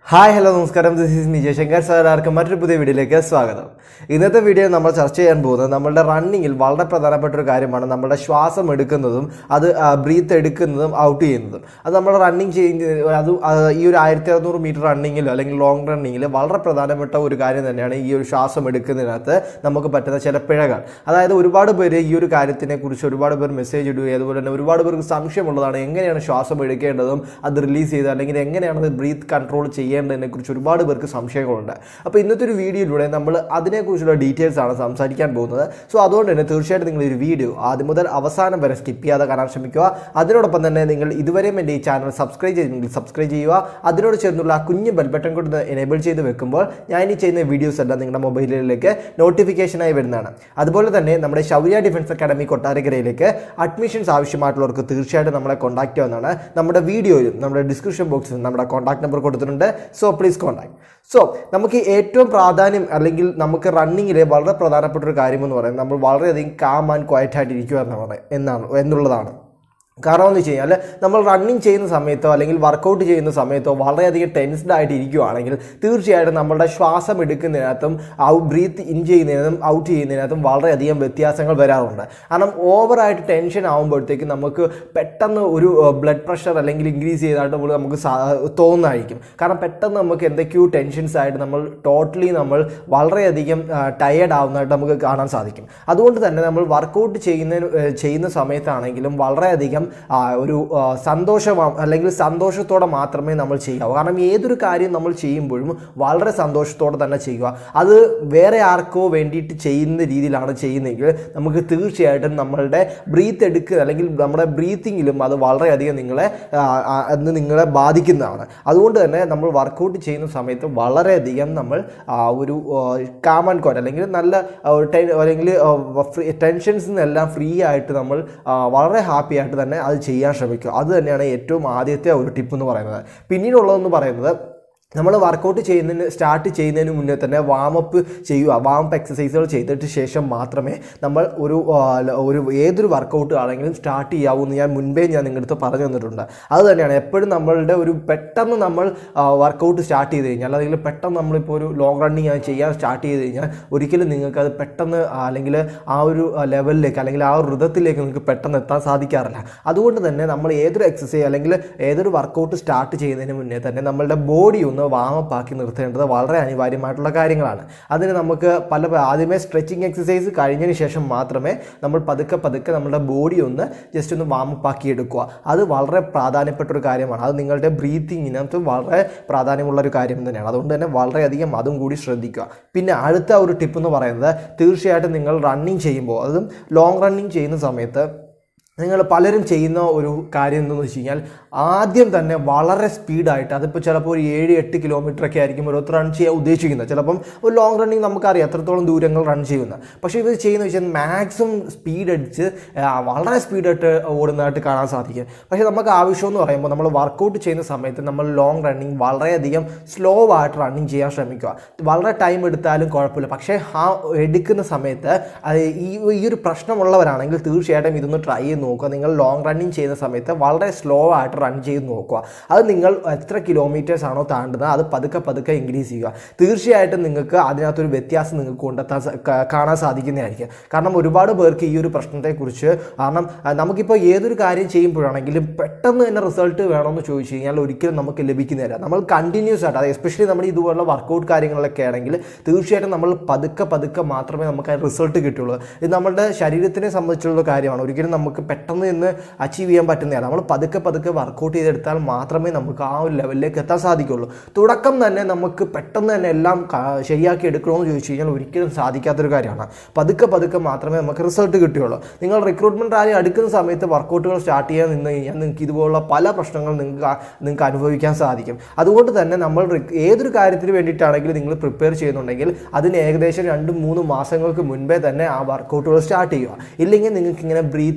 hi hello നമസ്കാരം this is Nijay Shankar സാറാർക്ക് മറ്റൊരു പുതിയ വീഡിയോയിലേക്ക് സ്വാഗതം ഇന്നത്തെ വീഡിയോ നമ്മൾ ചർച്ച ചെയ്യാൻ പോകുന്നത് നമ്മളുടെ റണ്ണിങ്ങിൽ വളരെ പ്രധാനപ്പെട്ട ഒരു കാര്യമാണ് നമ്മുടെ ശ്വാസം എടുക്കുന്നതും അത് ബ്രീത്ത് എടുക്കുന്നതും ഔട്ട് ചെയ്യുന്നതും അത് നമ്മൾ റണ്ണിങ് ചെയ്യുന്ന അത് ആ, ഈ ഒരു ആയിരത്തി അറുന്നൂറ് മീറ്റർ റണ്ണിങ്ങിലോ അല്ലെങ്കിൽ ലോങ് റണ്ണിങ്ങിൽ വളരെ പ്രധാനപ്പെട്ട ഒരു കാര്യം തന്നെയാണ് ഈ ഒരു ശ്വാസം എടുക്കുന്നതിനകത്ത് നമുക്ക് പറ്റുന്ന ചില പിഴകൾ അതായത് ഒരുപാട് പേര് ഈ ഒരു കാര്യത്തിനെ കുറിച്ച് ഒരുപാട് പേർ മെസ്സേജ് ഇടുകയും അതുപോലെ തന്നെ ഒരുപാട് പേർക്ക് സംശയമുള്ളതാണ് എങ്ങനെയാണ് ശ്വാസം എടുക്കേണ്ടതും അത് റിലീസ് ചെയ്ത് അല്ലെങ്കിൽ എങ്ങനെയാണ് അത് ബ്രീത്ത് കൺട്രോൾ ചെയ്യേണ്ടതിനെ കുറിച്ച് ഒരുപാട് പേർക്ക് സംശയങ്ങളുണ്ട് അപ്പോൾ ഇന്നത്തെ ഒരു വീഡിയോയിലൂടെ നമ്മൾ അതിനെക്കുറിച്ചുള്ള ഡീറ്റെയിൽസ് ആണ് സംസാരിക്കാൻ പോകുന്നത് സോ അതുകൊണ്ട് തന്നെ തീർച്ചയായിട്ടും നിങ്ങൾ ഒരു വീഡിയോ ആദ്യം മുതൽ അവസാനം വരെ സ്കിപ്പ് ചെയ്യാതെ കാണാൻ ശ്രമിക്കുക അതിനോടൊപ്പം തന്നെ നിങ്ങൾ ഇതുവരെയും എൻ്റെ ഈ ചാനൽ സബ്സ്ക്രൈബ് ചെയ്തിട്ടുണ്ടെങ്കിൽ സബ്സ്ക്രൈബ് ചെയ്യുക അതിനോട് ചേർന്നുള്ള ആ കുഞ്ഞ് ബെൽ ബട്ടൺ കൊണ്ട് എനേബിൾ ചെയ്ത് വെക്കുമ്പോൾ ഞാൻ ഇനി ചെയ്യുന്ന വീഡിയോസ് എല്ലാം നിങ്ങളുടെ മൊബൈലിലേക്ക് നോട്ടിഫിക്കേഷനായി വരുന്നതാണ് അതുപോലെ തന്നെ നമ്മുടെ ശൗര്യ ഡിഫൻസ് അക്കാഡമി കൊട്ടാരക്കരയിലേക്ക് അഡ്മിഷൻസ് ആവശ്യമായിട്ടുള്ളവർക്ക് തീർച്ചയായിട്ടും നമ്മളെ കോൺടാക്ട് ചെയ്യാവുന്നതാണ് നമ്മുടെ വീഡിയോയിലും നമ്മുടെ ഡിസ്ക്രിപ്ഷൻ ബോക്സിലും നമ്മുടെ കോൺടാക്ട് നമ്പർ കൊടുത്തിട്ടുണ്ട് സോ പ്ലീസ് കോൺടാക്ട് സോ നമുക്ക് ഏറ്റവും പ്രാധാന്യം അല്ലെങ്കിൽ നമുക്ക് റണ്ണിങ്ങിലെ വളരെ പ്രധാനപ്പെട്ട ഒരു കാര്യം എന്ന് പറയുന്നത് നമ്മൾ വളരെയധികം കാം ആൻഡ് ക്വയറ്റ് ആയിട്ട് ഇരിക്കുക എന്നാണ് എന്നാണ് എന്നുള്ളതാണ് കാരണം എന്ന് വെച്ച് കഴിഞ്ഞാൽ നമ്മൾ റണ്ണിങ് ചെയ്യുന്ന സമയത്തോ അല്ലെങ്കിൽ വർക്കൗട്ട് ചെയ്യുന്ന സമയത്തോ വളരെയധികം ടെൻസ്ഡ് ആയിട്ട് ഇരിക്കുകയാണെങ്കിൽ തീർച്ചയായിട്ടും നമ്മളുടെ ശ്വാസം എടുക്കുന്നതിനകത്തും ഔ ബ്രീത്ത് ഇൻ ചെയ്യുന്നതിനും ഔട്ട് ചെയ്യുന്നതിനകത്തും വളരെയധികം വ്യത്യാസങ്ങൾ വരാറുണ്ട് കാരണം ഓവറായിട്ട് ടെൻഷൻ ആകുമ്പോഴത്തേക്കും നമുക്ക് പെട്ടെന്ന് ഒരു ബ്ലഡ് പ്രഷർ അല്ലെങ്കിൽ ഇൻക്രീസ് ചെയ്തതായിട്ട് നമ്മൾ നമുക്ക് സാ- തോന്നുന്നതായിരിക്കും കാരണം പെട്ടെന്ന് നമുക്ക് എന്തൊക്കെയോ ടെൻഷൻസ് ആയിട്ട് നമ്മൾ ടോട്ടലി നമ്മൾ വളരെയധികം ടയേർഡ് ആവുന്നതായിട്ട് നമുക്ക് കാണാൻ സാധിക്കും അതുകൊണ്ട് തന്നെ നമ്മൾ വർക്കൗട്ട് ചെയ്യുന്നതിന് ഏഹ് ചെയ്യുന്ന സമയത്താണെങ്കിലും വളരെയധികം ആ, ഒരു ആ, സന്തോഷം അല്ലെങ്കിൽ സന്തോഷത്തോടെ മാത്രമേ നമ്മൾ ചെയ്യാവൂ കാരണം ഏതൊരു കാര്യം നമ്മൾ ചെയ്യുമ്പോഴും വളരെ സന്തോഷത്തോടെ തന്നെ ചെയ്യുക അത് വേറെ ആർക്കോ വേണ്ടിയിട്ട് ചെയ്യുന്ന രീതിയിലാണ് ചെയ്യുന്നതെങ്കിൽ നമുക്ക് തീർച്ചയായിട്ടും നമ്മളുടെ ബ്രീത്ത് എടുക്കുക അല്ലെങ്കിൽ നമ്മുടെ ബ്രീത്തിങ്ങിലും അത് വളരെയധികം നിങ്ങളെ ആ, ആ, അത് നിങ്ങളെ ബാധിക്കുന്നതാണ് അതുകൊണ്ട് തന്നെ നമ്മൾ വർക്കൗട്ട് ചെയ്യുന്ന സമയത്ത് വളരെയധികം നമ്മൾ ആ, ഒരു കാമൺ കോട്ട് അല്ലെങ്കിൽ നല്ല ആ, ഒരു ടെ- അല്ലെങ്കിൽ ടെൻഷൻസിൽ നിന്നെല്ലാം ഫ്രീ ആയിട്ട് നമ്മൾ ആ, വളരെ ഹാപ്പി ആയിട്ട് തന്നെ അത് ചെയ്യാൻ ശ്രമിക്കുക അത് തന്നെയാണ് ഏറ്റവും ആദ്യത്തെ ഒരു ടിപ്പ് എന്ന് പറയുന്നത് പിന്നീടുള്ളതെന്ന് പറയുന്നത് നമ്മൾ വർക്കൗട്ട് ചെയ്യുന്നതിന് സ്റ്റാർട്ട് ചെയ്യുന്നതിന് മുന്നേ തന്നെ വാമപ്പ് ചെയ്യുക വാമപ്പ് എക്സസൈസുകൾ ചെയ്തിട്ട് ശേഷം മാത്രമേ നമ്മൾ ഒരു ആ, ല- ഒരു ഏതൊരു വർക്കൗട്ട് ആണെങ്കിലും സ്റ്റാർട്ട് ചെയ്യാവൂ എന്ന് ഞാൻ മുൻപേ ഞാൻ നിങ്ങളുടെ അടുത്ത് പറഞ്ഞു തന്നിട്ടുണ്ട് അത് തന്നെയാണ് എപ്പോഴും നമ്മളുടെ ഒരു പെട്ടെന്ന് നമ്മൾ വർക്കൗട്ട് സ്റ്റാർട്ട് ചെയ്ത് കഴിഞ്ഞാൽ അല്ലെങ്കിൽ പെട്ടെന്ന് നമ്മളിപ്പോൾ ഒരു ലോങ് റണ്ണിങ് ചെയ്യാൻ സ്റ്റാർട്ട് ചെയ്ത് കഴിഞ്ഞാൽ ഒരിക്കലും നിങ്ങൾക്ക് അത് പെട്ടെന്ന് ആ, അല്ലെങ്കിൽ ആ ഒരു ലെവലിലേക്ക് അല്ലെങ്കിൽ ആ ഒരു ഋതത്തിലേക്ക് നിങ്ങൾക്ക് പെട്ടെന്ന് എത്താൻ സാധിക്കാറില്ല അതുകൊണ്ട് തന്നെ നമ്മൾ ഏതൊരു എക്സസൈസ് അല്ലെങ്കിൽ ഏതൊരു വർക്കൗട്ട് സ്റ്റാർട്ട് ചെയ്യുന്നതിന് മുന്നേ തന്നെ നമ്മളുടെ ബോഡി ഒന്ന് വാമപ്പ് ആക്കി നിർത്തേണ്ടത് വളരെ അനിവാര്യമായിട്ടുള്ള കാര്യങ്ങളാണ് അതിന് നമുക്ക് പല ആദ്യമേ സ്ട്രെച്ചിങ് എക്സസൈസ് കഴിഞ്ഞതിന് ശേഷം മാത്രമേ നമ്മൾ പതുക്കെ പതുക്കെ നമ്മുടെ ബോഡി ഒന്ന് ജസ്റ്റ് ഒന്ന് വാമപ്പ് ആക്കി എടുക്കുക അത് വളരെ പ്രാധാന്യപ്പെട്ട ഒരു കാര്യമാണ് അത് നിങ്ങളുടെ ബ്രീത്തിങ്ങിനകത്ത് വളരെ പ്രാധാന്യമുള്ള ഒരു കാര്യം തന്നെയാണ് അതുകൊണ്ട് തന്നെ വളരെയധികം അതും കൂടി ശ്രദ്ധിക്കുക പിന്നെ അടുത്ത ഒരു ടിപ്പ് എന്ന് പറയുന്നത് തീർച്ചയായിട്ടും നിങ്ങൾ റണ്ണിങ് ചെയ്യുമ്പോൾ അതും ലോങ് റണ്ണിങ് ചെയ്യുന്ന സമയത്ത് നിങ്ങൾ പലരും ചെയ്യുന്ന ഒരു കാര്യം എന്തെന്ന് വെച്ച് കഴിഞ്ഞാൽ ആദ്യം തന്നെ വളരെ സ്പീഡായിട്ട് അതിപ്പോൾ ചിലപ്പോൾ ഒരു ഏഴ് എട്ട് കിലോമീറ്റർ ഒക്കെ ആയിരിക്കും ഓരോരുത്തർ റൺ ചെയ്യാൻ ഉദ്ദേശിക്കുന്നത് ചിലപ്പം ഒരു ലോങ് റണ്ണിങ് നമുക്കറിയാം എത്രത്തോളം ദൂരങ്ങൾ റൺ ചെയ്യുന്നത് പക്ഷേ ഇവർ ചെയ്യുന്ന വെച്ചാൽ മാക്സിമം സ്പീഡ് അടിച്ച് ആ, വളരെ സ്പീഡായിട്ട് ഓടുന്നതായിട്ട് കാണാൻ സാധിക്കും പക്ഷേ നമുക്ക് ആവശ്യം എന്ന് പറയുമ്പോൾ നമ്മൾ വർക്കൗട്ട് ചെയ്യുന്ന സമയത്ത് നമ്മൾ ലോങ് റണ്ണിങ് വളരെയധികം സ്ലോ ആയിട്ട് റണ്ണിങ് ചെയ്യാൻ ശ്രമിക്കുക വളരെ ടൈം എടുത്താലും കുഴപ്പമില്ല പക്ഷേ ആ എടുക്കുന്ന സമയത്ത് അത് ഈ ഈ ഒരു പ്രശ്നമുള്ളവരാണെങ്കിൽ തീർച്ചയായിട്ടും ഇതൊന്ന് ട്രൈ ചെയ്ത് നോക്കുക നിങ്ങൾ ലോങ് റണ്ണിങ് ചെയ്യുന്ന സമയത്ത് വളരെ സ്ലോ ആയിട്ട് റൺ ചെയ്ത് നോക്കുക അത് നിങ്ങൾ എത്ര കിലോമീറ്റേഴ്സ് ആണോ താണ്ടുന്നത് അത് പതുക്കെ പതുക്കെ ഇൻക്രീസ് ചെയ്യുക തീർച്ചയായിട്ടും നിങ്ങൾക്ക് അതിനകത്തൊരു വ്യത്യാസം നിങ്ങൾക്ക് കൊണ്ടെത്താൻ സ- ക- കാണാൻ സാധിക്കുന്നതായിരിക്കും കാരണം ഒരുപാട് പേർക്ക് ഈ ഒരു പ്രശ്നത്തെക്കുറിച്ച് കാരണം ആ, നമുക്കിപ്പോൾ ഏതൊരു കാര്യം ചെയ്യുമ്പോഴാണെങ്കിലും പെട്ടെന്ന് തന്നെ റിസൾട്ട് വേണമെന്ന് ചോദിച്ചു കഴിഞ്ഞാൽ ഒരിക്കലും നമുക്ക് ലഭിക്കുന്നില്ല നമ്മൾ കണ്ടിന്യൂസ് ആയിട്ട് അത് എസ്പെഷ്യലി നമ്മൾ ഇതുപോലുള്ള വർക്കൗട്ട് കാര്യങ്ങളൊക്കെ ആണെങ്കിൽ തീർച്ചയായിട്ടും നമ്മൾ പതുക്കെ പതുക്കെ മാത്രമേ നമുക്ക് ആ റിസൾട്ട് കിട്ടുള്ളൂ ഇത് നമ്മുടെ ശരീരത്തിനെ സംബന്ധിച്ചുള്ള കാര്യമാണ് ഒരിക്കലും നമുക്ക് പെട്ടെന്ന് ഇന്ന് അച്ചീവ് ചെയ്യാൻ പറ്റുന്നതാണ് നമ്മൾ പതുക്കെ പതുക്കെ വർക്കൗട്ട് ചെയ്തെടുത്താൽ മാത്രമേ നമുക്ക് ആ ഒരു ലെവലിലേക്ക് എത്താൻ സാധിക്കുള്ളൂ തുടക്കം തന്നെ നമുക്ക് പെട്ടെന്ന് തന്നെ എല്ലാം ക- ശരിയാക്കി എടുക്കണമെന്ന് ചോദിച്ചു കഴിഞ്ഞാൽ ഒരിക്കലും സാധിക്കാത്തൊരു കാര്യമാണ് പതുക്കെ പതുക്കെ മാത്രമേ നമുക്ക് റിസൾട്ട് കിട്ടുകയുള്ളൂ നിങ്ങൾ റിക്രൂട്ട്മെൻറ്റ് റാലി അടുക്കുന്ന സമയത്ത് വർക്കൗട്ടുകൾ സ്റ്റാർട്ട് ചെയ്യാൻ നിന്ന് കഴിഞ്ഞാൽ നിങ്ങൾക്ക് ഇതുപോലുള്ള പല പ്രശ്നങ്ങളും നിങ്ങൾക്ക് ആ- നിങ്ങൾക്ക് അനുഭവിക്കാൻ സാധിക്കും അതുകൊണ്ട് തന്നെ നമ്മൾ റിക്- ഏതൊരു കാര്യത്തിന് വേണ്ടിയിട്ടാണെങ്കിലും നിങ്ങൾ പ്രിപ്പയർ ചെയ്യുന്നുണ്ടെങ്കിൽ അതിന് ഏകദേശം രണ്ട് മൂന്ന് മാസങ്ങൾക്ക് മുൻപേ തന്നെ ആ വർക്കൗട്ടുകൾ സ്റ്റാർട്ട് ചെയ്യുക ഇല്ലെങ്കിൽ നിങ്ങൾക്ക് ഇങ്ങനെ ബ്രീത്തിങ് എടുക്കുന്ന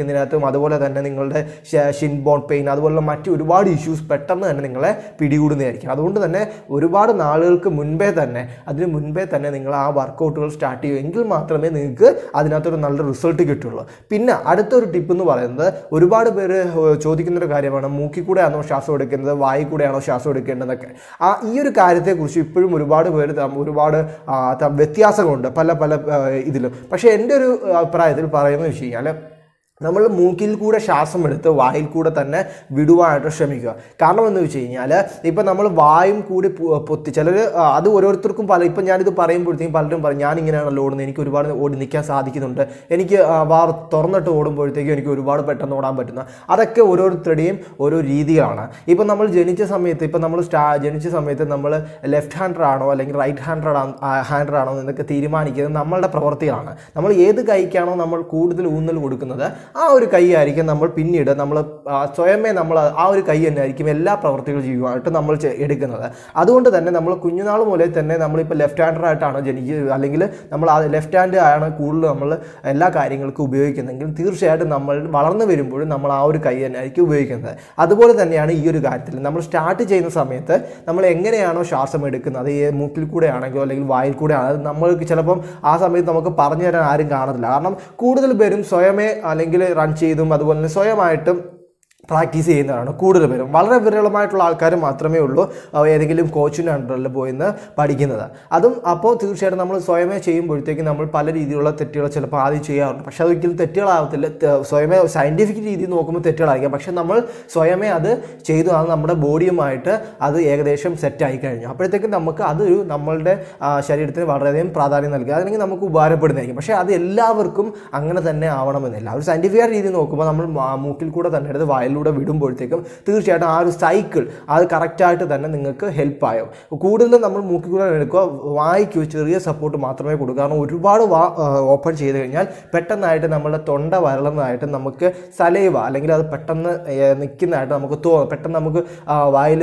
എടുക്കുന്നതിനകത്തും അതുപോലെ തന്നെ നിങ്ങളുടെ ഷിൻ ബോൺ പെയിൻ അതുപോലുള്ള മറ്റ് ഒരുപാട് ഇഷ്യൂസ് പെട്ടെന്ന് തന്നെ നിങ്ങളെ പിടികൂടുന്നതായിരിക്കും അതുകൊണ്ട് തന്നെ ഒരുപാട് നാളുകൾക്ക് മുൻപേ തന്നെ അതിന് മുൻപേ തന്നെ നിങ്ങൾ ആ വർക്കൗട്ടുകൾ സ്റ്റാർട്ട് ചെയ്യും എങ്കിൽ മാത്രമേ നിങ്ങൾക്ക് അതിനകത്തൊരു നല്ല റിസൾട്ട് കിട്ടുള്ളൂ പിന്നെ അടുത്തൊരു ടിപ്പ് എന്ന് പറയുന്നത് ഒരുപാട് പേര് ഏഹ്, ചോദിക്കുന്നൊരു കാര്യമാണ് മൂക്കിൽ കൂടെയാണോ ശ്വാസം എടുക്കുന്നത് വായി കൂടെയാണോ ശ്വാസം എടുക്കേണ്ടതൊക്കെ ആ ഈ ഒരു കാര്യത്തെക്കുറിച്ച് ഇപ്പോഴും ഒരുപാട് പേര് തം- ഒരുപാട് ആ, ത- വ്യത്യാസങ്ങളുണ്ട് പല പല ആ, ഇതിലും പക്ഷേ എൻ്റെ ഒരു അഭിപ്രായത്തിൽ പറയുന്നത് വെച്ച് കഴിഞ്ഞാൽ നമ്മൾ മൂക്കിൽ കൂടെ ശ്വാസം എടുത്ത് വായിൽ കൂടെ തന്നെ വിടുവാനായിട്ട് ശ്രമിക്കുക കാരണം എന്ന് വെച്ച് കഴിഞ്ഞാൽ ഇപ്പം നമ്മൾ വായും കൂടി പു- പൊത്തി ചിലർ അത് ഓരോരുത്തർക്കും പല ഇപ്പം ഞാനിത് പറയുമ്പോഴത്തേക്കും പലരും പറയും ഞാൻ ഇങ്ങനെയാണല്ലോ ഓടുന്നത് എനിക്ക് ഒരുപാട് ഓടി നിൽക്കാൻ സാധിക്കുന്നുണ്ട് എനിക്ക് ആ, വാ തുറന്നിട്ട് ഓടുമ്പോഴത്തേക്കും എനിക്ക് ഒരുപാട് പെട്ടെന്ന് ഓടാൻ പറ്റുന്ന അതൊക്കെ ഓരോരുത്തരുടെയും ഓരോ രീതികളാണ് ഇപ്പം നമ്മൾ ജനിച്ച സമയത്ത് ഇപ്പം നമ്മൾ സ്റ്റാ ജനിച്ച സമയത്ത് നമ്മൾ ലെഫ്റ്റ് ഹാൻഡർ ആണോ അല്ലെങ്കിൽ റൈറ്റ് ഹാൻഡർ ഹാൻഡർ ആണോ എന്നൊക്കെ തീരുമാനിക്കുന്നത് നമ്മളുടെ പ്രവൃത്തികളാണ് നമ്മൾ ഏത് കൈക്കാണോ നമ്മൾ കൂടുതൽ ഊന്നൽ കൊടുക്കുന്നത് ആ ഒരു കൈ ആയിരിക്കും നമ്മൾ പിന്നീട് നമ്മൾ ആ, സ്വയമേ നമ്മൾ ആ ഒരു കൈ തന്നെ ആയിരിക്കും എല്ലാ പ്രവൃത്തികളും ചെയ്യുവാനായിട്ട് നമ്മൾ ചെ- എടുക്കുന്നത് അതുകൊണ്ട് തന്നെ നമ്മൾ കുഞ്ഞുനാൾ മുതലേ തന്നെ നമ്മളിപ്പോൾ ലെഫ്റ്റ് ഹാൻഡർ ആയിട്ടാണ് ജനിക്കുക അല്ലെങ്കിൽ നമ്മൾ ആ ലെഫ്റ്റ് ഹാൻഡ് ആണ് കൂടുതൽ നമ്മൾ എല്ലാ കാര്യങ്ങൾക്കും ഉപയോഗിക്കുന്നതെങ്കിൽ തീർച്ചയായിട്ടും നമ്മൾ വളർന്നു വരുമ്പോഴും നമ്മൾ ആ ഒരു കൈ തന്നെ ആയിരിക്കും ഉപയോഗിക്കുന്നത് അതുപോലെ തന്നെയാണ് ഈ ഒരു കാര്യത്തിൽ നമ്മൾ സ്റ്റാർട്ട് ചെയ്യുന്ന സമയത്ത് നമ്മൾ എങ്ങനെയാണോ ശ്വാസം എടുക്കുന്നത് അത് ഈ മൂക്കിൽ കൂടെ ആണെങ്കിലോ അല്ലെങ്കിൽ വായിൽ കൂടെ ആണെങ്കിലും നമ്മൾക്ക് ചിലപ്പം ആ സമയത്ത് നമുക്ക് പറഞ്ഞു തരാൻ ആരും കാണത്തില്ല കാരണം കൂടുതൽ പേരും സ്വയമേ അല്ലെങ്കിൽ റൺ ചെയ്തും അതുപോലെ തന്നെ സ്വയമായിട്ടും പ്രാക്ടീസ് ചെയ്യുന്നതാണ് കൂടുതൽ പേരും വളരെ വിരളമായിട്ടുള്ള ആൾക്കാർ മാത്രമേ ഉള്ളൂ അവ ഏതെങ്കിലും കോച്ചിൻ്റെ അണ്ടറിൽ പോയിന്ന് പഠിക്കുന്നത് അതും അപ്പോൾ തീർച്ചയായിട്ടും നമ്മൾ സ്വയമേ ചെയ്യുമ്പോഴത്തേക്കും നമ്മൾ പല രീതിയിലുള്ള തെറ്റുകൾ ചിലപ്പോൾ ആദ്യം ചെയ്യാറുണ്ട് പക്ഷേ അതൊരിക്കലും തെറ്റുകളാവത്തില്ല ത- സ്വയമേ സയൻറ്റിഫിക് രീതിയിൽ നോക്കുമ്പോൾ തെറ്റുകളായിരിക്കാം പക്ഷേ നമ്മൾ സ്വയമേ അത് ചെയ്തു അത് നമ്മുടെ ബോഡിയുമായിട്ട് അത് ഏകദേശം സെറ്റായി കഴിഞ്ഞു അപ്പോഴത്തേക്കും നമുക്ക് അതൊരു നമ്മളുടെ ആ, ശരീരത്തിന് വളരെയധികം പ്രാധാന്യം നൽകുക അല്ലെങ്കിൽ നമുക്ക് ഉപകാരപ്പെടുന്നതായിരിക്കും പക്ഷേ അത് എല്ലാവർക്കും അങ്ങനെ തന്നെ ആവണമെന്നില്ല ഒരു സയൻറ്റിഫിക് രീതിയിൽ നോക്കുമ്പോൾ നമ്മൾ മാ- മൂക്കിൽ കൂടെ തന്നെ എടുത്ത് വായിലൂടെ വിടുമ്പോഴത്തേക്കും തീർച്ചയായിട്ടും ആ ഒരു സൈക്കിൾ അത് കറക്റ്റായിട്ട് തന്നെ നിങ്ങൾക്ക് ഹെൽപ്പ് ആയോ കൂടുതലും നമ്മൾ മൂക്കിൽ കൂടെ എടുക്കുക വായിക്ക് ഒരു ചെറിയ സപ്പോർട്ട് മാത്രമേ കൊടുക്കൂ കാരണം ഒരുപാട് വാ ഓപ്പൺ ചെയ്ത് കഴിഞ്ഞാൽ പെട്ടെന്നായിട്ട് നമ്മുടെ തൊണ്ട വരളുന്നതായിട്ട് നമുക്ക് സലൈവ അല്ലെങ്കിൽ അത് പെട്ടെന്ന് നിൽക്കുന്നതായിട്ട് നമുക്ക് തോന്നും പെട്ടെന്ന് നമുക്ക് വായിൽ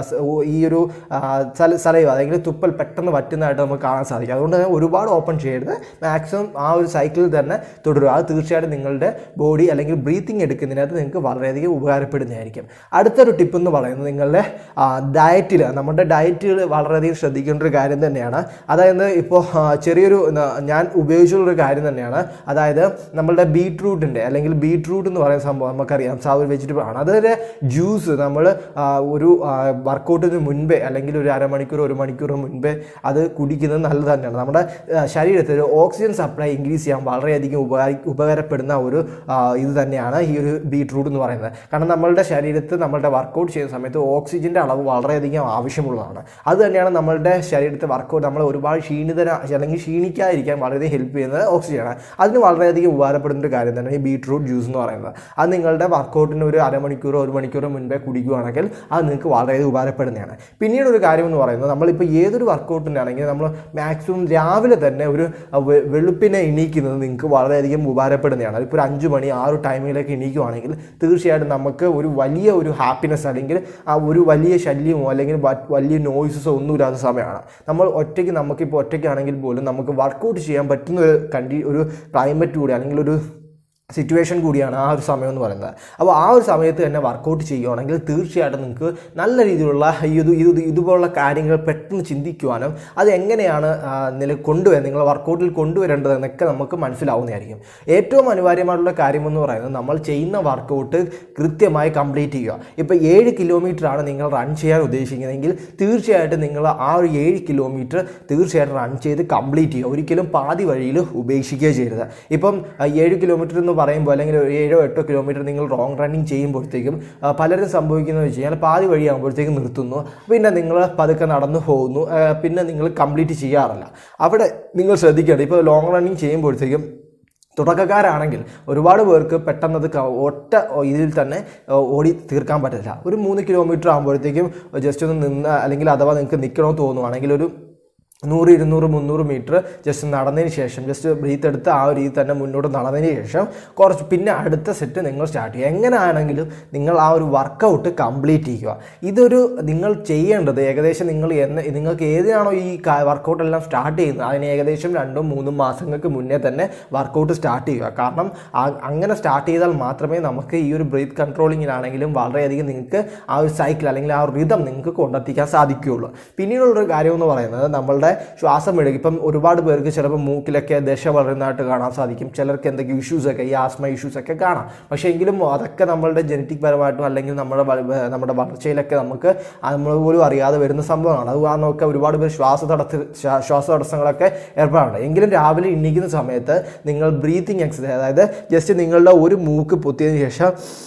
ഈ ഒരു ആ, സല സലൈവ അല്ലെങ്കിൽ തുപ്പൽ പെട്ടെന്ന് വറ്റുന്നതായിട്ട് നമുക്ക് കാണാൻ സാധിക്കും അതുകൊണ്ട് തന്നെ ഒരുപാട് ഓപ്പൺ ചെയ്യരുത് മാക്സിമം ആ ഒരു സൈക്കിളിൽ തന്നെ തുടരുക അത് തീർച്ചയായിട്ടും നിങ്ങളുടെ ബോഡി അല്ലെങ്കിൽ ബ്രീത്തിങ് എടുക്കുന്നതിനകത്ത് നിങ്ങൾക്ക് വളരെയധികം ഉപകാരപ്പെടുന്നതായിരിക്കും അടുത്തൊരു ടിപ്പ് എന്ന് പറയുന്നത് നിങ്ങളുടെ ഡയറ്റിൽ നമ്മുടെ ഡയറ്റിൽ വളരെയധികം ശ്രദ്ധിക്കേണ്ട ഒരു കാര്യം തന്നെയാണ് അതായത് ഇപ്പോൾ ചെറിയൊരു ന- ഞാൻ ഉപയോഗിച്ചുള്ളൊരു കാര്യം തന്നെയാണ് അതായത് നമ്മളുടെ ബീട്രൂട്ടിൻ്റെ അല്ലെങ്കിൽ ബീട്രൂട്ട് എന്ന് പറയുന്ന സംഭവം നമുക്കറിയാം സാ ഒരു വെജിറ്റബിൾ ആണ് അതൊരു ജ്യൂസ് നമ്മൾ ഒരു വർക്കൗട്ടിന് മുൻപേ അല്ലെങ്കിൽ ഒരു അരമണിക്കൂർ ഒരു മണിക്കൂർ മുൻപേ അത് കുടിക്കുന്നത് നല്ലത് തന്നെയാണ് നമ്മുടെ ആ, ശരീരത്തിൽ ഓക്സിജൻ സപ്ലൈ ഇൻക്രീസ് ചെയ്യാൻ വളരെയധികം ഉപകാരി ഉപകാരപ്പെടുന്ന ഒരു ആ, ഇത് തന്നെയാണ് ഈ ഒരു ബീട്രൂട്ട് എന്ന് പറയുന്നത് കാരണം നമ്മളുടെ ശരീരത്തിൽ നമ്മളുടെ വർക്കൗട്ട് ചെയ്യുന്ന സമയത്ത് ഓക്സിജൻ്റെ അളവ് വളരെയധികം ആവശ്യമുള്ളതാണ് അത് തന്നെയാണ് നമ്മളുടെ ശരീരത്തെ വർക്കൗട്ട് നമ്മൾ ഒരുപാട് ക്ഷീണിതര അല്ലെങ്കിൽ ക്ഷീണിക്കാതിരിക്കാൻ വളരെയധികം ഹെൽപ്പ് ചെയ്യുന്നത് ഓക്സിജനാണ് അതിന് വളരെയധികം ഉപകാരപ്പെടുന്ന ഒരു കാര്യം തന്നെ ഈ ബീട്രൂട്ട് ജ്യൂസ് എന്ന് പറയുന്നത് അത് നിങ്ങളുടെ വർക്കൗട്ടിന് ഒരു അരമണിക്കൂറോ ഒരു മണിക്കൂറോ മുൻപേ കുടിക്കുകയാണെങ്കിൽ അത് നിങ്ങൾക്ക് വളരെയധികം ഉപകാരപ്പെടുന്നതാണ് പിന്നീട് ഒരു കാര്യം എന്ന് പറയുന്നത് നമ്മളിപ്പോൾ ഏതൊരു വർക്കൗട്ടിനാണെങ്കിൽ നമ്മൾ മാക്സിമം രാവിലെ തന്നെ ഒരു വെ- വെളുപ്പിനെ എണീക്കുന്നത് നിങ്ങൾക്ക് വളരെയധികം ഉപകാരപ്പെടുന്നതാണ് ഇപ്പോൾ ഒരു അഞ്ച് മണി ആ ഒരു ടൈമിലേക്ക് എണീക്കുവാണെങ്കിൽ തീർച്ചയായിട്ടും നമുക്ക് ഒരു വലിയ ഒരു ഹാപ്പിനെസ് അല്ലെങ്കിൽ ആ ഒരു വലിയ ശല്യമോ അല്ലെങ്കിൽ വ- വലിയ നോയ്സസോ ഒന്നുമില്ലാത്ത സമയമാണ് നമ്മൾ ഒറ്റയ്ക്ക് നമുക്കിപ്പോൾ ഒറ്റയ്ക്കാണെങ്കിൽ പോലും നമുക്ക് വർക്കൗട്ട് ചെയ്യാൻ പറ്റുന്ന ഒരു കണ്ടി ഒരു ക്ലൈമറ്റ് കൂടി അല്ലെങ്കിൽ ഒരു സിറ്റുവേഷൻ കൂടിയാണ് ആ ഒരു സമയം എന്ന് പറയുന്നത് അപ്പോൾ ആ ഒരു സമയത്ത് തന്നെ വർക്കൗട്ട് ചെയ്യുകയാണെങ്കിൽ തീർച്ചയായിട്ടും നിങ്ങൾക്ക് നല്ല രീതിയിലുള്ള ഈ ഇത് ഇത് ഇതുപോലുള്ള കാര്യങ്ങൾ പെട്ടെന്ന് ചിന്തിക്കുവാനും അത് എങ്ങനെയാണ് ആ, നില കൊണ്ടുവരുന്നത് നിങ്ങൾ വർക്കൗട്ടിൽ കൊണ്ടുവരേണ്ടതെന്നൊക്കെ നമുക്ക് മനസ്സിലാവുന്നതായിരിക്കും ഏറ്റവും അനിവാര്യമായിട്ടുള്ള കാര്യമെന്ന് പറയുന്നത് നമ്മൾ ചെയ്യുന്ന വർക്കൗട്ട് കൃത്യമായി കംപ്ലീറ്റ് ചെയ്യുക ഇപ്പോൾ ഏഴ് കിലോമീറ്റർ ആണ് നിങ്ങൾ റൺ ചെയ്യാൻ ഉദ്ദേശിക്കുന്നതെങ്കിൽ തീർച്ചയായിട്ടും നിങ്ങൾ ആ ഒരു ഏഴ് കിലോമീറ്റർ തീർച്ചയായിട്ടും റൺ ചെയ്ത് കംപ്ലീറ്റ് ചെയ്യുക ഒരിക്കലും പാതി വഴിയിൽ ഉപേക്ഷിക്കുകയോ ചെയ്യരുത് ഇപ്പം ആ, ഏഴ് കിലോമീറ്റർ എന്ന് പറയുമ്പോൾ അല്ലെങ്കിൽ ഒരു ഏഴോ എട്ടോ കിലോമീറ്റർ നിങ്ങൾ റോങ് റണ്ണിങ് ചെയ്യുമ്പോഴത്തേക്കും ആ, പലരും സംഭവിക്കുന്നത് വെച്ച് കഴിഞ്ഞാൽ പാതി വഴിയാകുമ്പോഴത്തേക്കും നിർത്തുന്നു പിന്നെ നിങ്ങൾ പതുക്കെ നടന്നു പോകുന്നു ആ, പിന്നെ നിങ്ങൾ കംപ്ലീറ്റ് ചെയ്യാറില്ല അവിടെ നിങ്ങൾ ശ്രദ്ധിക്കേണ്ടത് ഇപ്പോൾ ലോങ് റണ്ണിങ് ചെയ്യുമ്പോഴത്തേക്കും തുടക്കക്കാരാണെങ്കിൽ ഒരുപാട് പേർക്ക് പെട്ടെന്ന് അത് ക- ഒറ്റ ഇതിൽ തന്നെ ഏഹ്, ഓടി തീർക്കാൻ പറ്റില്ല ഒരു മൂന്ന് കിലോമീറ്റർ ആകുമ്പോഴത്തേക്കും ജസ്റ്റ് ഒന്ന് നിന്ന് അല്ലെങ്കിൽ അഥവാ നിങ്ങൾക്ക് നിൽക്കണമെന്ന് തോന്നുവാണെങ്കിൽ ഒരു നൂറ് ഇരുന്നൂറ് മുന്നൂറ് മീറ്റർ ജസ്റ്റ് നടന്നതിന് ശേഷം ജസ്റ്റ് ബ്രീത്ത് എടുത്ത് ആ ഒരു രീതി തന്നെ മുന്നോട്ട് നടന്നതിന് ശേഷം കുറച്ച് പിന്നെ അടുത്ത സെറ്റ് നിങ്ങൾ സ്റ്റാർട്ട് ചെയ്യുക എങ്ങനെയാണെങ്കിലും നിങ്ങൾ ആ ഒരു വർക്കൗട്ട് കംപ്ലീറ്റ് ചെയ്യുക ഇതൊരു നിങ്ങൾ ചെയ്യേണ്ടത് ഏകദേശം നിങ്ങൾ എന്ന് നിങ്ങൾക്ക് ഏതിനാണോ ഈ വർക്കൗട്ട് എല്ലാം സ്റ്റാർട്ട് ചെയ്യുന്നത് അതിന് ഏകദേശം രണ്ടും മൂന്നും മാസങ്ങൾക്ക് മുന്നേ തന്നെ വർക്കൗട്ട് സ്റ്റാർട്ട് ചെയ്യുക കാരണം ആ- അങ്ങനെ സ്റ്റാർട്ട് ചെയ്താൽ മാത്രമേ നമുക്ക് ഈ ഒരു ബ്രീത്ത് കൺട്രോളിങ്ങിലാണെങ്കിലും വളരെയധികം നിങ്ങൾക്ക് ആ ഒരു സൈക്കിൾ അല്ലെങ്കിൽ ആ ഒരു റിതം നിങ്ങൾക്ക് കൊണ്ടെത്തിക്കാൻ സാധിക്കുകയുള്ളൂ പിന്നീടുള്ളൊരു കാര്യം എന്ന് പറയുന്നത് നമ്മളുടെ ശ്വാസം എടുക്കും ഇപ്പം ഒരുപാട് പേർക്ക് ചിലപ്പോൾ മൂക്കിലൊക്കെ ദശ വളരുന്നതായിട്ട് കാണാൻ സാധിക്കും ചിലർക്ക് എന്തൊക്കെ ഇഷ്യൂസ് ഒക്കെ ഈ ആസ്മ ഇഷ്യൂസ് ഒക്കെ കാണാം പക്ഷേ എങ്കിലും അതൊക്കെ നമ്മളുടെ ജനറ്റിക് പരമായിട്ടും അല്ലെങ്കിൽ നമ്മുടെ വ- വ- നമ്മുടെ വളർച്ചയിലൊക്കെ നമുക്ക് നമ്മൾ പോലും അറിയാതെ വരുന്ന സംഭവമാണ് അത് കാരണമൊക്കെ ഒരുപാട് പേർ ശ്വാസതടസ്സ ശ്വാ- ശ്വാസതടസ്സങ്ങളൊക്കെ ഏർപ്പെടാറുണ്ട് എങ്കിലും രാവിലെ എണീക്കുന്ന സമയത്ത് നിങ്ങൾ ബ്രീത്തിങ് എക്സസൈസ് അതായത് ജസ്റ്റ് നിങ്ങളുടെ ഒരു മൂക്ക് പൊത്തിയതിന് ശേഷം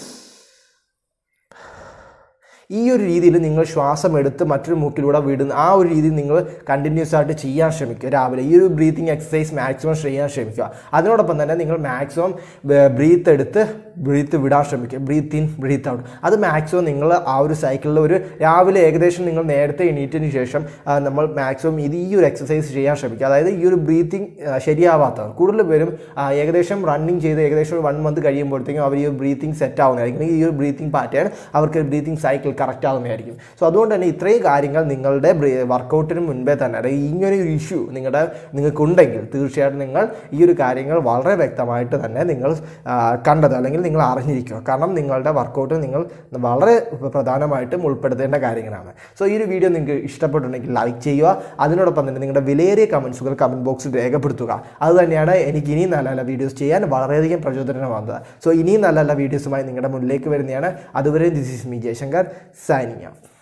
ഈ ഒരു രീതിയിൽ നിങ്ങൾ ശ്വാസം എടുത്ത് മറ്റൊരു മൂക്കിലൂടെ വിടുന്ന ആ ഒരു രീതിയിൽ നിങ്ങൾ കണ്ടിന്യൂസ് ആയിട്ട് ചെയ്യാൻ ശ്രമിക്കുക രാവിലെ ഈ ഒരു ബ്രീത്തിങ് എക്സസൈസ് മാക്സിമം ചെയ്യാൻ ശ്രമിക്കുക അതിനോടൊപ്പം തന്നെ നിങ്ങൾ മാക്സിമം ബ്രീത്ത് എടുത്ത് ബ്രീത്ത് വിടാൻ ശ്രമിക്കുക ബ്രീത്ത് ഇൻ ബ്രീത്ത് ഔട്ട് അത് മാക്സിമം നിങ്ങൾ ആ ഒരു സൈക്കിളിൽ ഒരു രാവിലെ ഏകദേശം നിങ്ങൾ നേരത്തെ എണീറ്റതിന് ശേഷം ആ, നമ്മൾ മാക്സിമം ഇത് ഈ ഒരു എക്സസൈസ് ചെയ്യാൻ ശ്രമിക്കുക അതായത് ഈ ഒരു ബ്രീത്തിങ് ശരിയാവാത്തവർ കൂടുതൽ പേരും ആ, ഏകദേശം റണ്ണിങ് ചെയ്ത് ഏകദേശം ഒരു വൺ മന്ത് കഴിയുമ്പോഴത്തേക്കും അവർ ഈ ഒരു ബ്രീത്തിങ് സെറ്റ് ആവുന്നതായിരിക്കും ഈ ഒരു ബ്രീത്തിങ് പാറ്റേൺ അവർക്ക് ബ്രീത്തിങ് സൈക്കിൾ കറക്റ്റ് ആവുന്നതായിരിക്കും സോ അതുകൊണ്ട് തന്നെ ഇത്രയും കാര്യങ്ങൾ നിങ്ങളുടെ വർക്കൗട്ടിന് മുൻപേ തന്നെ അതായത് ഇങ്ങനെ ഒരു ഇഷ്യൂ നിങ്ങളുടെ നിങ്ങൾക്കുണ്ടെങ്കിൽ തീർച്ചയായിട്ടും നിങ്ങൾ ഈ ഒരു കാര്യങ്ങൾ വളരെ വ്യക്തമായിട്ട് തന്നെ നിങ്ങൾ ആ, കണ്ടത് അല്ലെങ്കിൽ നിങ്ങൾ അറിഞ്ഞിരിക്കുക കാരണം നിങ്ങളുടെ വർക്കൗട്ട് നിങ്ങൾ വളരെ പ്രധാനമായിട്ടും ഉൾപ്പെടുത്തേണ്ട കാര്യങ്ങളാണ് സോ ഈ ഒരു വീഡിയോ നിങ്ങൾക്ക് ഇഷ്ടപ്പെട്ടിട്ടുണ്ടെങ്കിൽ ലൈക്ക് ചെയ്യുക അതിനോടൊപ്പം തന്നെ നിങ്ങളുടെ വിലയേറിയ കമൻസുകൾ കമൻറ്റ് ബോക്സിൽ രേഖപ്പെടുത്തുക അത് തന്നെയാണ് എനിക്ക് ഇനിയും നല്ല നല്ല വീഡിയോസ് ചെയ്യാൻ വളരെയധികം പ്രചോദനമാകുന്നത് സോ ഇനിയും നല്ല നല്ല വീഡിയോസുമായി നിങ്ങളുടെ മുന്നിലേക്ക് വരുന്നതാണ് അതുവരെ this is me Jayashankar signing of